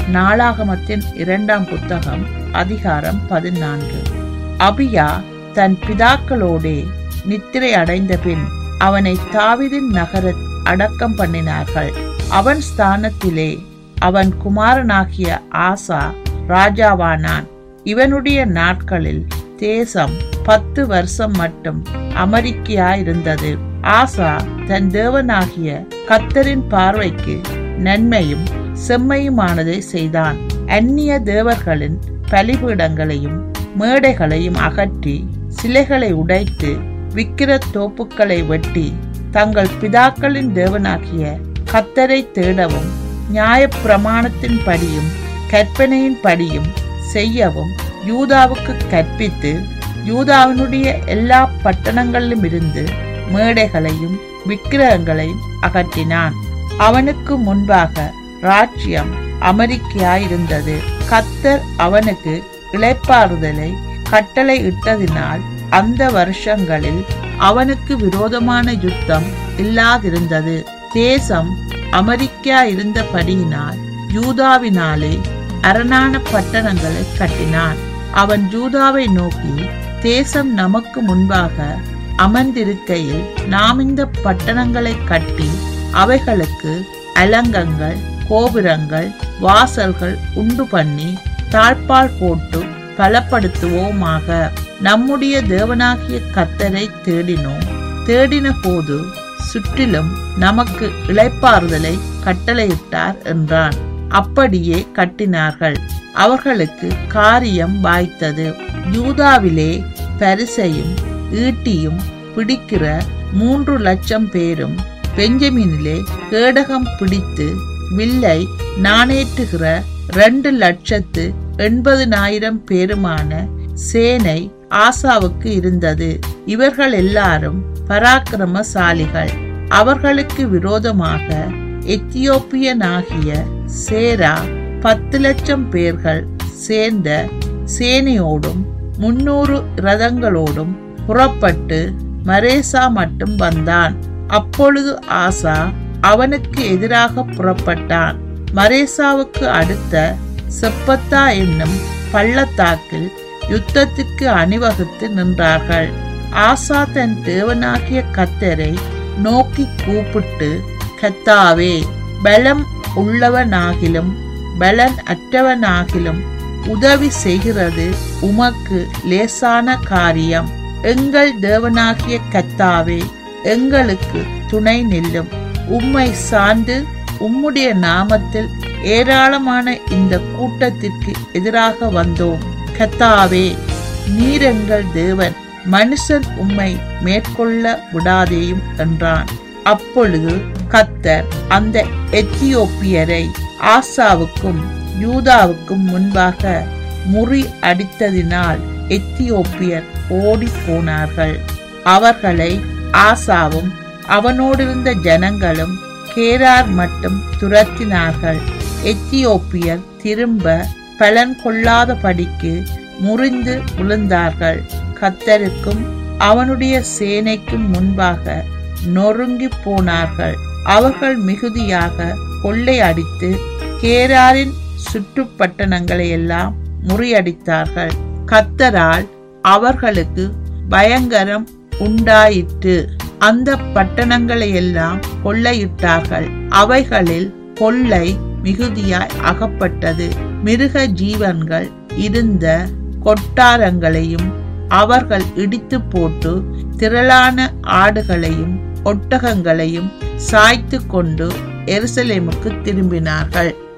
நாளாகமத்தின் இரண்டாம் புத்தகம் அதிகாரம் பதினான்கு அபியா தன் பிதாக்களோடே நித்திரை அடைந்த பின் அவனை தாவிதின் நகர அடக்கம் பண்ணினார்கள் அவன் ஸ்தானத்திலே அவன் குமாரனாகிய ஆசா ராஜாவானான் இவனுடைய நாட்களில் தேசம் பத்து வருஷம் மட்டும் அமெரிக்கையாயிருந்தது ஆசா தன் தேவனாகிய கத்தரின் பார்வைக்கு நன்மையும் செம்மையுமானதை செய்தான் அந்நிய தேவர்களின் பலிபீடங்களையும் மேடைகளையும் அகற்றி சிலைகளை உடைத்து விக்கிர தோப்புக்களை வெட்டி தங்கள் பிதாக்களின் தேவனாகிய கத்தரை தேடவும் நியாய பிரமாணத்தின் படியும் கற்பனையின் படியும் செய்யவும் யூதாவுக்கு கற்பித்து யூதாவினுடைய எல்லா பட்டணங்களிலும் இருந்து மேடைகளையும் விக்கிரகங்களையும் அகற்றினான் அவனுக்கு முன்பாக ராஜ்யம் அமெரிக்கையாயிருந்தது கத்தர் அவனுக்கு இளைப்பாறுதலை கட்டளை இட்டதினால் அந்த வருஷங்களில் அவனுக்கு விரோதமான யுத்தம் இல்லாதிருந்தது தேசம் அமெரிக்கா இருந்தபடியினால் யூதாவினாலே அரணான பட்டணங்களை கட்டினான் அவன் யூதாவை நோக்கி தேசம் நமக்கு முன்பாக அமர்ந்திருக்கையில் நாம் இந்த பட்டணங்களை கட்டி அவைகளுக்கு அலங்கங்கள் கோபுரங்கள் வாசல்கள் உண்டு பண்ணி தாழ்பால் போட்டு பலப்படுத்துவோமாக நம்முடைய தேவனாகிய கத்தரை தேடினோம் தேடின போது சுற்றிலும் நமக்கு இளைப்பாறுதலை கட்டளையிட்டார் என்றான் அப்படியே கட்டினார்கள் அவர்களுக்கு காரியம் வாய்த்தது யூதாவிலே பரிசையும் ஈட்டியும் பிடிக்கிற மூன்று லட்சம் பேரும் பெஞ்சமினிலே கேடகம் பிடித்து வில்லை நாணேற்றுகிற ரெண்டு லட்சத்து எண்பதினாயிரம் பேருமான சேனை ஆசாவுக்கு இருந்தது இவர்கள் எல்லாரும் பராக்கிரமசாலிகள் அவர்களுக்கு விரோதமாக எத்தியோப்பியனாகிய சேரா பத்து லட்சம் பேர்கள் சேர்ந்த சேனையோடும் முன்னூறு ரதங்களோடும் புறப்பட்டு மரேசா மட்டும் வந்தான் அப்பொழுது ஆசா அவனுக்கு எதிராக புறப்பட்டான் மரேசாவுக்கு அடுத்த செப்பத்தா என்னும் பள்ளத்தாக்கில் யுத்தத்திற்கு அணிவகுத்து நின்றார்கள் ஆசா தன் தேவனாகிய கத்தரை நோக்கி கூப்பிட்டு கத்தாவே பலம் உள்ளவனாகிலும் பலன் அற்றவனாகிலும் உதவி செய்கிறது உமக்கு லேசான காரியம் எங்கள் தேவனாகிய கத்தாவே எங்களுக்கு துணை நில்லும் உம்மை சார்ந்து உம்முடைய நாமத்தில் ஏராளமான இந்த கூட்டத்திற்கு எதிராக வந்தோம் கத்தாவே நீர் எங்கள் தேவன் மனுஷன் உம்மை மேற்கொள்ள விடாதேயும் என்றான் அப்பொழுது கத்தர் அந்த எத்தியோப்பியரை ஆசாவுக்கும் யூதாவுக்கும் முன்பாக முறி அடித்ததினால் எத்தியோப்பியர் ஓடி போனார்கள் அவர்களை ஆசாவும் அவனோடிருந்த ஜனங்களும் கேரார் மட்டும் துரத்தினார்கள் எத்தியோப்பியர் திரும்ப பலன் கொள்ளாதபடிக்கு முறிந்து விழுந்தார்கள் கத்தருக்கும் அவனுடைய சேனைக்கும் முன்பாக நொறுங்கி போனார்கள் அவர்கள் மிகுதியாக கொள்ளையடித்து கேராரின் சுற்றுப்பட்டணங்களை எல்லாம் முறியடித்தார்கள் கத்தரால் அவர்களுக்கு பயங்கரம் உண்டாயிற்று அந்த பட்டணங்களை எல்லாம் கொள்ளையிட்டார்கள் அவைகளில் கொள்ளை மிகுதியாய் அகப்பட்டது மிருக ஜீவன்கள் இருந்த கொட்டாரங்களையும் அவர்கள் இடித்து போட்டு திரளான ஆடுகளையும் ஒட்டகங்களையும் சாய்த்து கொண்டு எருசலேமுக்கு திரும்பினார்கள்